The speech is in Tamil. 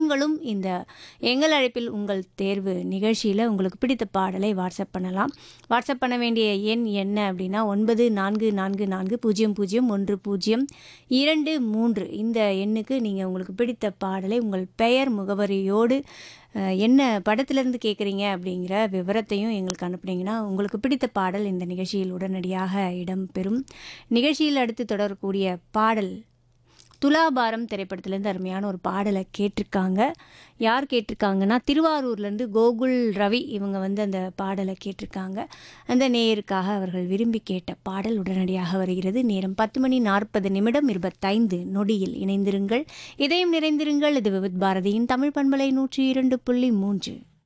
நீங்களும் இந்த எங்கள் அழைப்பில் உங்கள் தேர்வு நிகழ்ச்சியில் உங்களுக்கு பிடித்த பாடலை வாட்ஸ்அப் பண்ணலாம் வாட்ஸ்அப் பண்ண வேண்டிய எண் என்ன அப்படின்னா ஒன்பது நான்கு நான்கு நான்கு பூஜ்ஜியம் பூஜ்ஜியம் ஒன்று பூஜ்ஜியம் இரண்டு மூன்று இந்த எண்ணுக்கு நீங்கள் உங்களுக்கு பிடித்த பாடலை உங்கள் பெயர் முகவரியோடு அஹ், என்ன படத்திலிருந்து கேட்குறீங்க அப்படிங்கிற விவரத்தையும் எங்களுக்கு அனுப்புனீங்கன்னா உங்களுக்கு பிடித்த பாடல் இந்த நிகழ்ச்சியில் உடனடியாக இடம்பெறும் நிகழ்ச்சியில் அடுத்து தொடரக்கூடிய பாடல் துலாபாரம் திரைப்படத்துலேருந்து அருமையான ஒரு பாடலை கேட்டிருக்காங்க யார் கேட்டிருக்காங்கன்னா திருவாரூர்லேருந்து கோகுல் ரவி இவங்க வந்து அந்த பாடலை கேட்டிருக்காங்க அந்த நேயருக்காக அவர்கள் விரும்பி கேட்ட பாடல் உடனடியாக வருகிறது நேரம் பத்து மணி நாற்பது நிமிடம் இருபத்தைந்து நொடியில் இணைந்திருங்கள் இதயம் நிறைந்திருங்கள் இது விவித் பாரதியின் தமிழ் பண்பலை நூற்றி இரண்டு புள்ளி மூன்று